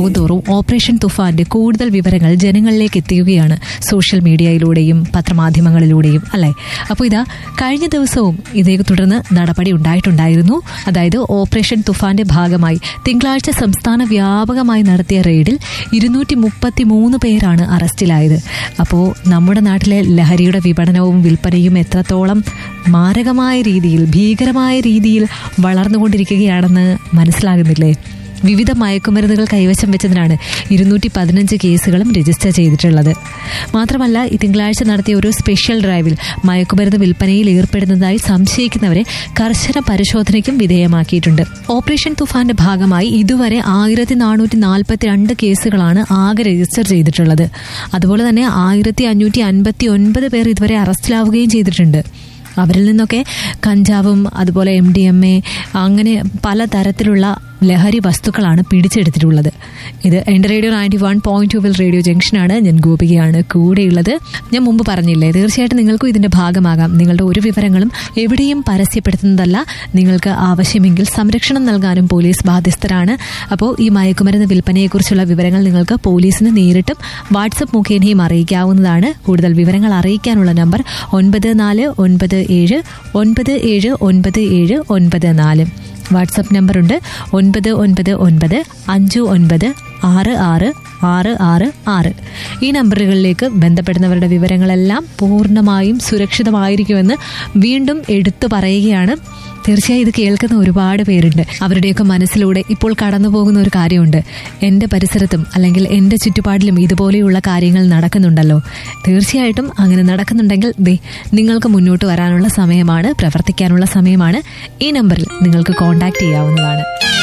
കഴിയുമ്പോൾ തോറും ഓപ്പറേഷൻ തുഫാന്റെ കൂടുതൽ വിവരങ്ങൾ ജനങ്ങളിലേക്ക് എത്തിക്കുകയാണ് സോഷ്യൽ മീഡിയയിലൂടെയും പത്രമാധ്യമങ്ങളിലൂടെയും അല്ലേ അപ്പോൾ ഇതാ കഴിഞ്ഞ ദിവസവും ഇതേ തുടർന്ന് നടപടി ഉണ്ടായിട്ടുണ്ടായിരുന്നു അതായത് ഓപ്പറേഷൻ തുഫാന്റെ ഭാഗമായി തിങ്കളാഴ്ച സംസ്ഥാന വ്യാപകമായി നടത്തിയ റെയ്ഡിൽ ഇരുന്നൂറ്റി മുപ്പത്തി മൂന്ന് പേരാണ് അറസ്റ്റിലായത് അപ്പോൾ നമ്മുടെ നാട്ടിലെ ലഹരിയുടെ വിപണനവും വിൽപ്പനയും എത്രത്തോളം മാരകമായ രീതിയിൽ ഭീകരമായ രീതിയിൽ വളർന്നുകൊണ്ടിരിക്കുകയാണെന്ന് മനസ്സിലാകുന്നില്ലേ വിവിധ മയക്കുമരുന്നുകൾ കൈവശം വെച്ചതിനാണ് ഇരുന്നൂറ്റി പതിനഞ്ച് കേസുകളും രജിസ്റ്റർ ചെയ്തിട്ടുള്ളത് മാത്രമല്ല ഈ തിങ്കളാഴ്ച നടത്തിയ ഒരു സ്പെഷ്യൽ ഡ്രൈവിൽ മയക്കുമരുന്ന് വിൽപ്പനയിൽ ഏർപ്പെടുന്നതായി സംശയിക്കുന്നവരെ കർശന പരിശോധനയ്ക്കും വിധേയമാക്കിയിട്ടുണ്ട് ഓപ്പറേഷൻ തുഫാന്റെ ഭാഗമായി ഇതുവരെ ആയിരത്തി നാനൂറ്റി നാൽപ്പത്തി രണ്ട് കേസുകളാണ് ആകെ രജിസ്റ്റർ ചെയ്തിട്ടുള്ളത് അതുപോലെ തന്നെ ആയിരത്തി അഞ്ഞൂറ്റി അൻപത്തി ഒൻപത് പേർ ഇതുവരെ അറസ്റ്റിലാവുകയും ചെയ്തിട്ടുണ്ട് അവരിൽ നിന്നൊക്കെ കഞ്ചാവും അതുപോലെ എം ഡി എം എ അങ്ങനെ പലതരത്തിലുള്ള ലഹരി വസ്തുക്കളാണ് പിടിച്ചെടുത്തിട്ടുള്ളത് ഇത് എൻ്റെ radio ninety one point two will radio ജംഗ്ഷനാണ് ഞാൻ ഗോപികയാണ് കൂടെയുള്ളത് ഞാൻ മുമ്പ് പറഞ്ഞില്ലേ തീർച്ചയായിട്ടും നിങ്ങൾക്കും ഇതിന്റെ ഭാഗമാകാം നിങ്ങളുടെ ഒരു വിവരങ്ങളും എവിടെയും പരസ്യപ്പെടുത്തുന്നതല്ല നിങ്ങൾക്ക് ആവശ്യമെങ്കിൽ സംരക്ഷണം നൽകാനും പോലീസ് ബാധ്യസ്ഥരാണ് അപ്പോൾ ഈ മയക്കുമരുന്ന് വിൽപ്പനയെക്കുറിച്ചുള്ള വിവരങ്ങൾ നിങ്ങൾക്ക് പോലീസിന് നേരിട്ടും വാട്സപ്പ് മുഖേനയും അറിയിക്കാവുന്നതാണ് കൂടുതൽ വിവരങ്ങൾ അറിയിക്കാനുള്ള നമ്പർ ഒൻപത് നാല് ഒൻപത് ഏഴ് ഒൻപത് ഏഴ് ഒൻപത് ഏഴ് ഒൻപത് നാല് വാട്സപ്പ് നമ്പറുണ്ട് ഒൻപത് ഒൻപത് ഒൻപത് അഞ്ച് ഒൻപത് ആറ് ആറ് ആറ് ആറ് ആറ് ഈ നമ്പറുകളിലേക്ക് ബന്ധപ്പെടുന്നവരുടെ വിവരങ്ങളെല്ലാം പൂർണ്ണമായും സുരക്ഷിതമായിരിക്കുമെന്ന് വീണ്ടും എടുത്തു പറയുകയാണ് തീർച്ചയായും ഇത് കേൾക്കുന്ന ഒരുപാട് പേരുണ്ട് അവരുടെയൊക്കെ മനസ്സിലൂടെ ഇപ്പോൾ കടന്നു പോകുന്ന ഒരു കാര്യമുണ്ട് എൻ്റെ പരിസരത്തും അല്ലെങ്കിൽ എൻ്റെ ചുറ്റുപാടിലും ഇതുപോലെയുള്ള കാര്യങ്ങൾ നടക്കുന്നുണ്ടല്ലോ തീർച്ചയായിട്ടും അങ്ങനെ നടക്കുന്നുണ്ടെങ്കിൽ ദേ നിങ്ങൾക്ക് മുന്നോട്ട് വരാനുള്ള സമയമാണ് പ്രവർത്തിക്കാനുള്ള സമയമാണ് ഈ നമ്പറിൽ നിങ്ങൾക്ക് കോൺടാക്ട് ചെയ്യാവുന്നതാണ്